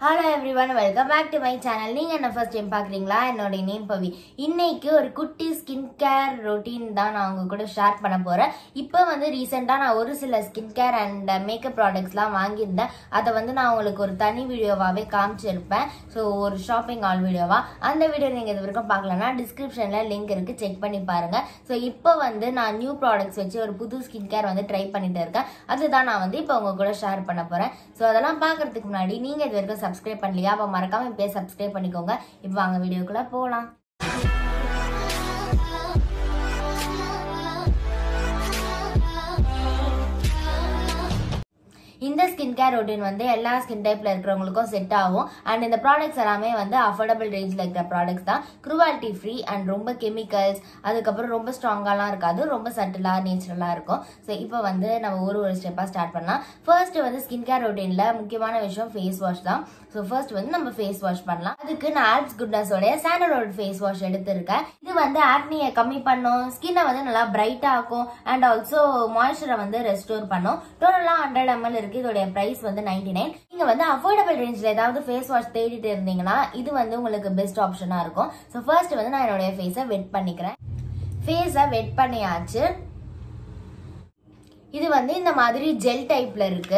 hello everyone welcome back to my channel நீங்கள் என்ன first time பார்க்குறீங்களா என்னோட நேம் பவி இன்னைக்கு ஒரு குட்டி ஸ்கின் கேர் ரொட்டீன் தான் நான் உங்க கூட ஷேர் பண்ண போகிறேன் இப்போ வந்து ரீசெண்டாக நான் ஒரு சில ஸ்கின் கேர் அண்ட் மேக்கப் ப்ராடக்ட்ஸ்லாம் வாங்கியிருந்தேன் அதை வந்து நான் உங்களுக்கு ஒரு தனி வீடியோவாகவே காமிச்சிருப்பேன் ஸோ ஒரு ஷாப்பிங் ஆல் வீடியோவா அந்த வீடியோ நீங்கள் இது வரைக்கும் பார்க்கலன்னா டிஸ்கிரிப்ஷனில் லிங்க் இருக்குது செக் பண்ணி பாருங்கள் ஸோ இப்போ வந்து நான் நியூ ப்ராடக்ட்ஸ் வச்சு ஒரு புது ஸ்கின் கேர் வந்து ட்ரை பண்ணிட்டு இருக்கேன் அதுதான் நான் வந்து இப்போ உங்க கூட ஷேர் பண்ண போகிறேன் ஸோ அதெல்லாம் பார்க்கறதுக்கு முன்னாடி நீங்கள் இது வரைக்கும் சப்ஸ்கிரைப் பண்ணலையா அப்போ மறக்காம இப்போயே சப்ஸ்கிரைப் பண்ணிக்கோங்க இப்போ வாங்க வீடியோக்குள்ளே போகலாம் இந்த ஸ்கின் கேர் ரொட்டீன் வந்து எல்லா ஸ்கின் டைப்ல இருக்கிறவங்களுக்கும் செட் ஆகும் அண்ட் இந்த ப்ராடக்ட்ஸ் எல்லாமே வந்து அஃபோர்டபுள் ரேஞ்சில் இருக்கிற ப்ராடக்ட்ஸ் தான் க்ரூவாலிட்டி ஃப்ரீ அண்ட் ரொம்ப கெமிக்கல்ஸ் அதுக்கப்புறம் ரொம்ப ஸ்ட்ராங்காலாம் இருக்காது ரொம்ப சட்டிலாக நேச்சுரலாக இருக்கும் ஸோ இப்போ வந்து நம்ம ஒரு ஒரு ஸ்டெப்பாக ஸ்டார்ட் பண்ணலாம் ஃபர்ஸ்ட் வந்து ஸ்கின் கேர் ரொட்டீனில் முக்கியமான விஷயம் ஃபேஸ் வாஷ் தான் ஸோ ஃபர்ஸ்ட் வந்து நம்ம ஃபேஸ் வாஷ் பண்ணலாம் அதுக்கு நான் ஆல்ப்ஸ் குட்னஸோடைய சாண்டலோட ஃபேஸ் வாஷ் எடுத்திருக்கேன் இது வந்து ஆக்னியை கம்மி பண்ணும் ஸ்கின்னை வந்து நல்லா பிரைட்டாக ஆக்கும் அண்ட் ஆல்சோ மாய்ஸ்சரை வந்து ரெஸ்டோர் பண்ணும் டோட்டலாக ஹண்ட்ரட் எம்எல் இருக்கு இதோடைய பிரைஸ் வந்து நைன்டி நைன் நீங்க வந்து அஃபோர்டபுள் ரேஞ்சில் ஏதாவது ஃபேஸ் வாஷ் தேடிட்டு இருந்தீங்கன்னா இது வந்து உங்களுக்கு பெஸ்ட் ஆப்ஷனா இருக்கும் ஸோ ஃபர்ஸ்ட் வந்து நான் என்னுடைய ஃபேஸை வெட் பண்ணிக்கிறேன் ஃபேஸை வெட் பண்ணியாச்சு இது வந்து இந்த மாதிரி ஜெல் டைப்ல இருக்கு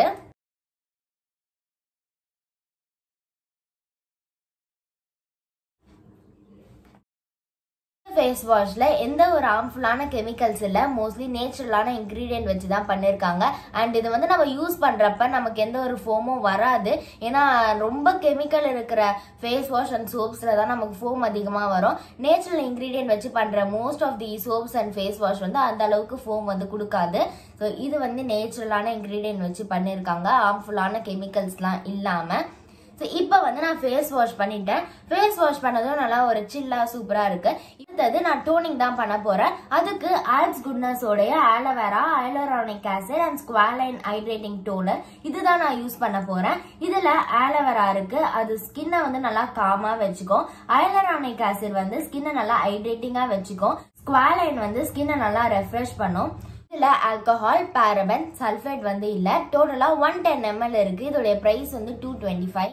ஃபேஸ் வாஷ்ல எந்த ஒரு ஹார்ம்ஃபுல்லான கெமிக்கல்ஸ் இல்லை மோஸ்ட்லி நேச்சுரலான இன்க்ரீடியன்ட் வச்சு தான் பண்ணியிருக்காங்க அண்ட் இது வந்து நம்ம யூஸ் பண்ணுறப்ப நமக்கு எந்த ஒரு ஃபோமும் வராது ஏன்னா ரொம்ப கெமிக்கல் இருக்கிற ஃபேஸ் வாஷ் அண்ட் சோப்ஸில் தான் நமக்கு ஃபோம் அதிகமாக வரும் நேச்சுரல் இன்க்ரீடியன்ட் வச்சு பண்ணுற most of the soaps and face wash வந்து அந்த அளவுக்கு ஃபோம் வந்து கொடுக்காது ஸோ இது வந்து நேச்சுரலான இன்க்ரீடியன்ட் வச்சு பண்ணியிருக்காங்க ஹார்ம்ஃபுல்லான கெமிக்கல்ஸ்லாம் இல்லாமல் ஸோ இப்போ வந்து நான் ஃபேஸ் வாஷ் பண்ணிட்டேன் ஃபேஸ் வாஷ் பண்ணதும் நல்லா ஒரு சில்லா சூப்பராக இருக்கு அடுத்தது நான் டோனிங் தான் பண்ண போறேன் அதுக்கு ஆல்ஸ் குட்னஸோடைய aloe vera hyaluronic acid and squalane hydrating toner இதுதான் நான் யூஸ் பண்ண போறேன் இதுல ஆலோவேரா இருக்கு அது ஸ்கின்னை வந்து நல்லா காமா வச்சுக்கும் ஹைலரானிக் ஆசிட் வந்து ஸ்கின்னை நல்லா ஹைட்ரேட்டிங்கா வச்சுக்கும் ஸ்குவாலைன் வந்து ஸ்கின்னை நல்லா ரெஃப்ரெஷ் பண்ணும் இதுல ஆல்கஹால் பாரபன் சல்ஃபேட் வந்து இல்ல டோட்டலா ஒன் டென் எம்எல் இருக்கு இதோடைய பிரைஸ் வந்து டூ டுவெண்ட்டி ஃபைவ்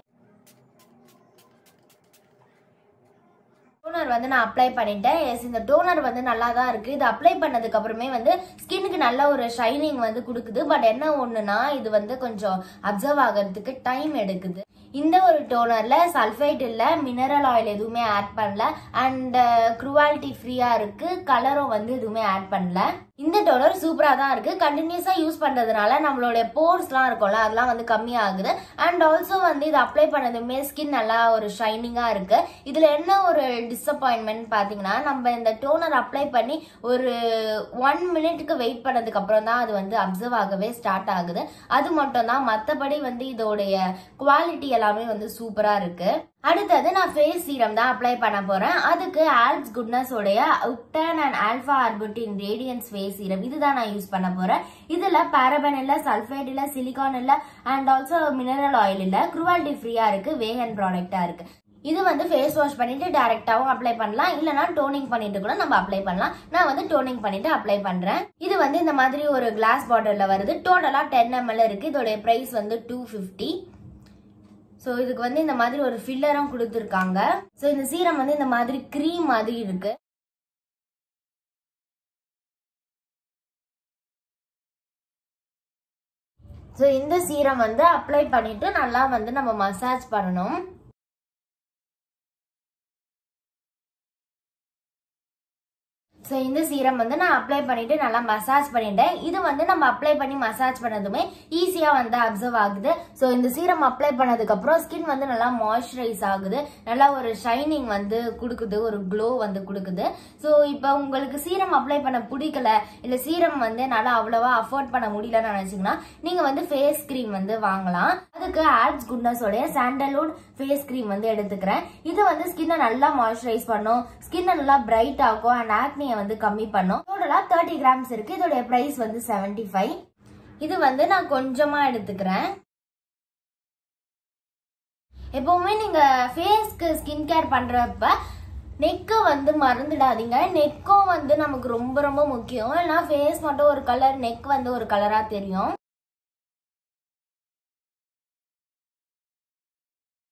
டோனர் வந்து நான் அப்ளை பண்ணிட்டேன் எஸ் இந்த டோனர் வந்து நல்லா தான் இருக்கு இது அப்ளை பண்ணதுக்கு அப்புறமே வந்து ஸ்கின்னுக்கு நல்ல ஒரு ஷைனிங் வந்து கொடுக்குது பட் என்ன ஒண்ணுனா இது வந்து கொஞ்சம் அப்சர்வ் ஆகிறதுக்கு டைம் எடுக்குது இந்த ஒரு டோனர்ல சல்ஃபைட் இல்ல மினரல் ஆயில் எதுவுமே ஆட் பண்ணல அண்ட் குருவாலிட்டி ஃப்ரீயா இருக்கு கலரும் வந்து எதுவுமே ஆட் பண்ணல இந்த டோனர் சூப்பரா தான் இருக்கு கண்டினியூஸா யூஸ் பண்றதுனால நம்மளோட போர்ஸ்லாம் இருக்கும்ல அதெல்லாம் வந்து கம்மி ஆகுது அண்ட் ஆல்சோ வந்து இது அப்ளை பண்ணதுமே ஸ்கின் நல்லா ஒரு ஷைனிங்கா இருக்கு இதுல என்ன ஒரு டிசப்பாயின்மெண்ட் பாத்தீங்கன்னா நம்ம இந்த டோனர் அப்ளை பண்ணி ஒரு ஒன் மினிட்டுக்கு வெயிட் பண்ணதுக்கு அப்புறம் தான் அது வந்து அப்சர்வ் ஆகவே ஸ்டார்ட் ஆகுது அது மட்டும் தான் மற்றபடி வந்து இதோடைய குவாலிட்டி எல்லாமே வந்து சூப்பரா இருக்கு அடுத்தது நான் ஃபேஸ் சீரம் தான் அப்ளை பண்ண போறேன் அதுக்கு ஆல்ப்ஸ் குட்னஸ் உடைய ubtan and alpha arbutin radiance face serum இதுதான் நான் யூஸ் பண்ண போறேன் இதுல பாரபன் இல்ல சல்ஃபேட் இல்ல சிலிகான் இல்ல அண்ட் ஆல்சோ மினரல் ஆயில் இல்ல குருவாலிட்டி ஃப்ரீயா இருக்கு வேகன் ப்ராடக்டா இருக்கு இது வந்து ஃபேஸ் வாஷ் பண்ணிட்டு டேரெக்டாவும் அப்ளை பண்ணலாம் இல்லனா டோனிங் பண்ணிட்டு கூட நம்ம அப்ளை பண்ணலாம் நான் வந்து டோனிங் பண்ணிட்டு அப்ளை பண்றேன் இது வந்து இந்த மாதிரி ஒரு கிளாஸ் பாட்டில்ல வருது டோட்டலா டென் எம்எல் இருக்கு இதோட பிரைஸ் வந்து டூ ஃபிஃப்டி ஸோ இதுக்கு வந்து இந்த மாதிரி ஒரு ஃபில்லரும் கொடுத்துருக்காங்க ஸோ இந்த சீரம் வந்து இந்த மாதிரி க்ரீம் மாதிரி இருக்கு ஸோ இந்த சீரம் வந்து அப்ளை பண்ணிட்டு நல்லா வந்து நம்ம மசாஜ் பண்ணணும் ஸோ இந்த சீரம் வந்து நான் அப்ளை பண்ணிட்டு நல்லா மசாஜ் பண்ணிட்டேன் இது வந்து நம்ம அப்ளை பண்ணி மசாஜ் பண்ணதுமே ஈஸியாக வந்து அப்சர்வ் ஆகுது ஸோ இந்த சீரம் அப்ளை பண்ணதுக்கு அப்புறம் ஸ்கின் வந்து நல்லா மாய்ஸ்சரைஸ் ஆகுது நல்லா ஒரு ஷைனிங் வந்து கொடுக்குது ஒரு க்ளோ வந்து கொடுக்குது ஸோ இப்போ உங்களுக்கு சீரம் அப்ளை பண்ண பிடிக்கல இல்லை சீரம் வந்து நல்லா அவ்வளோவா அஃபோர்ட் பண்ண முடியலன்னு நினச்சிங்கன்னா நீங்கள் வந்து ஃபேஸ் க்ரீம் வந்து வாங்கலாம் அதுக்கு ஆட்ஸ் குட்னஸோடைய சாண்டல்வுட் ஃபேஸ் க்ரீம் வந்து எடுத்துக்கிறேன் இது வந்து ஸ்கின்னை நல்லா மாய்ஸ்சரைஸ் பண்ணும் ஸ்கின்னை நல்லா பிரைட் ஆகும் அண்ட் ஆக்னியை வந்து கம்மி பண்ணும் டோட்டலா தேர்ட்டி கிராம்ஸ் இருக்கு இதோட பிரைஸ் வந்து செவன்டி ஃபைவ் இது வந்து நான் கொஞ்சமா எடுத்துக்கிறேன் எப்பவுமே நீங்க ஃபேஸ்க்கு ஸ்கின் கேர் பண்றப்ப நெக்கை வந்து மறந்துடாதீங்க நெக்கும் வந்து நமக்கு ரொம்ப ரொம்ப முக்கியம் ஏன்னா ஃபேஸ் மட்டும் ஒரு கலர் நெக் வந்து ஒரு கலரா தெரியும்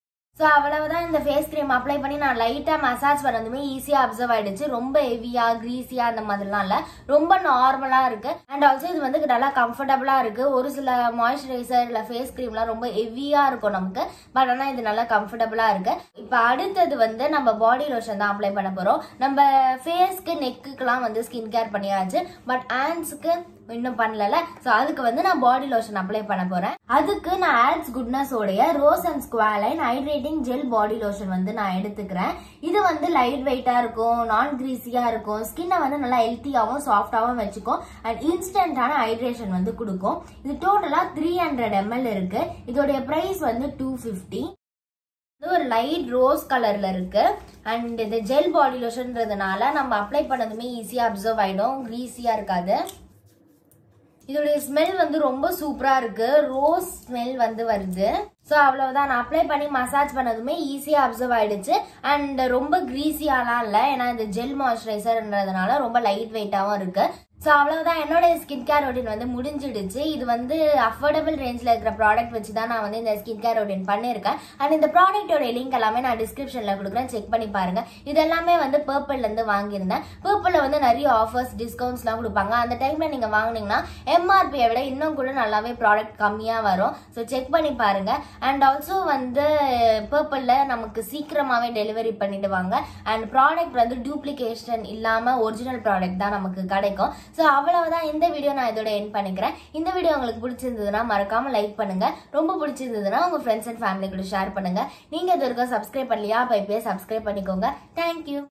ஸோ அவ்வளவுதான் இந்த ஃபேஸ் க்ரீம் அப்ளை பண்ணி நான் லைட்டாக மசாஜ் பண்ணதுமே ஈஸியாக அப்சர்வ் ஆயிடுச்சு ரொம்ப ஹெவியா கிரீஸியா அந்த மாதிரிலாம் இல்லை ரொம்ப நார்மலாக இருக்கு அண்ட் ஆல்சோ இது வந்து நல்லா கம்ஃபர்டபுளாக இருக்கு ஒரு சில மாய்ஸ்சரைசர் இல்லை ஃபேஸ் க்ரீம்லாம் ரொம்ப ஹெவியாக இருக்கும் நமக்கு பட் ஆனால் இது நல்லா கம்ஃபர்டபுளாக இருக்கு இப்போ அடுத்தது வந்து நம்ம பாடி லோஷன் தான் அப்ளை பண்ண போகிறோம் நம்ம ஃபேஸ்க்கு நெக்குக்கெல்லாம் வந்து ஸ்கின் கேர் பண்ணியாச்சு பட் ஹேண்ட்ஸுக்கு இன்னும் பண்ணல ஸோ அதுக்கு வந்து நான் பாடி லோஷன் அப்ளை பண்ண போறேன் அதுக்கு நான் ஆட்ஸ் குட்னஸ் உடைய rose and squalane hydrating gel body lotion வந்து நான் எடுத்துக்கிறேன் இது வந்து லைட் வெயிட்டா இருக்கும் நான் கிரீஸியா இருக்கும் ஸ்கின்னை வந்து நல்லா ஹெல்த்தியாகவும் சாஃப்டாகவும் வச்சுக்கும் அண்ட் இன்ஸ்டன்டான ஹைட்ரேஷன் வந்து கொடுக்கும் இது டோட்டலா த்ரீ ஹண்ட்ரட் எம்எல் இருக்கு இதோடைய பிரைஸ் வந்து டூ ஃபிஃப்டி இது ஒரு லைட் ரோஸ் கலர்ல இருக்கு அண்ட் இது ஜெல் பாடி லோஷன்றதுனால நம்ம அப்ளை பண்ணதுமே ஈஸியா அப்சர்வ் ஆயிடும் கிரீஸியா இருக்காது இதோடைய ஸ்மெல் வந்து ரொம்ப சூப்பரா இருக்கு ரோஸ் ஸ்மெல் வந்து வருது ஸோ அவ்வளவுதான் நான் அப்ளை பண்ணி மசாஜ் பண்ணதுமே ஈஸியா அப்சர்வ் ஆயிடுச்சு அண்ட் ரொம்ப கிரீஸியாலாம் இல்லை ஏன்னா இது ஜெல் மாய்ஸ்சரைசர்ன்றதுனால ரொம்ப லைட் வெயிட்டாகவும் இருக்கு ஸோ அவ்வளவுதான் என்னோட ஸ்கின் கேர் ரொட்டீன் வந்து முடிஞ்சிடுச்சு இது வந்து அஃபோர்டபுள் ரேஞ்சில் இருக்கிற ப்ராடக்ட் வச்சு தான் நான் வந்து இந்த ஸ்கின் கேர் ரொட்டீன் பண்ணியிருக்கேன் அண்ட் இந்த ப்ராடக்ட்டோட லிங்க் எல்லாமே நான் டிஸ்கிரிப்ஷனில் கொடுக்குறேன் செக் பண்ணி பாருங்க இது எல்லாமே வந்து பர்பிள்லேருந்து வாங்கியிருந்தேன் பர்பிளில் வந்து நிறைய ஆஃபர்ஸ் டிஸ்கவுண்ட்ஸ்லாம் கொடுப்பாங்க அந்த டைமில் நீங்கள் வாங்குனீங்கன்னா எம்ஆர்பியை விட இன்னும் கூட நல்லாவே ப்ராடக்ட் கம்மியாக வரும் ஸோ செக் பண்ணி பாருங்க அண்ட் ஆல்சோ வந்து பர்பிளில் நமக்கு சீக்கிரமாகவே டெலிவரி பண்ணிடுவாங்க அண்ட் ப்ராடக்ட் வந்து டூப்ளிகேஷன் இல்லாமல் ஒரிஜினல் ப்ராடக்ட் தான் நமக்கு கிடைக்கும் ஸோ அவ்வளவுதான் இந்த வீடியோ நான் இதோட என் பண்ணிக்கிறேன் இந்த வீடியோ உங்களுக்கு பிடிச்சிருந்ததுன்னா மறக்காம லைக் பண்ணுங்க ரொம்ப பிடிச்சிருந்ததுன்னா உங்க ஃப்ரெண்ட்ஸ் அண்ட் ஃபேமிலி கூட ஷேர் பண்ணுங்க நீங்க இது வரைக்கும் சப்ஸ்கிரைப் பண்ணலையா அப்ப இப்பயே சப்ஸ்கிரைப் பண்ணிக்கோங்க தேங்க்யூ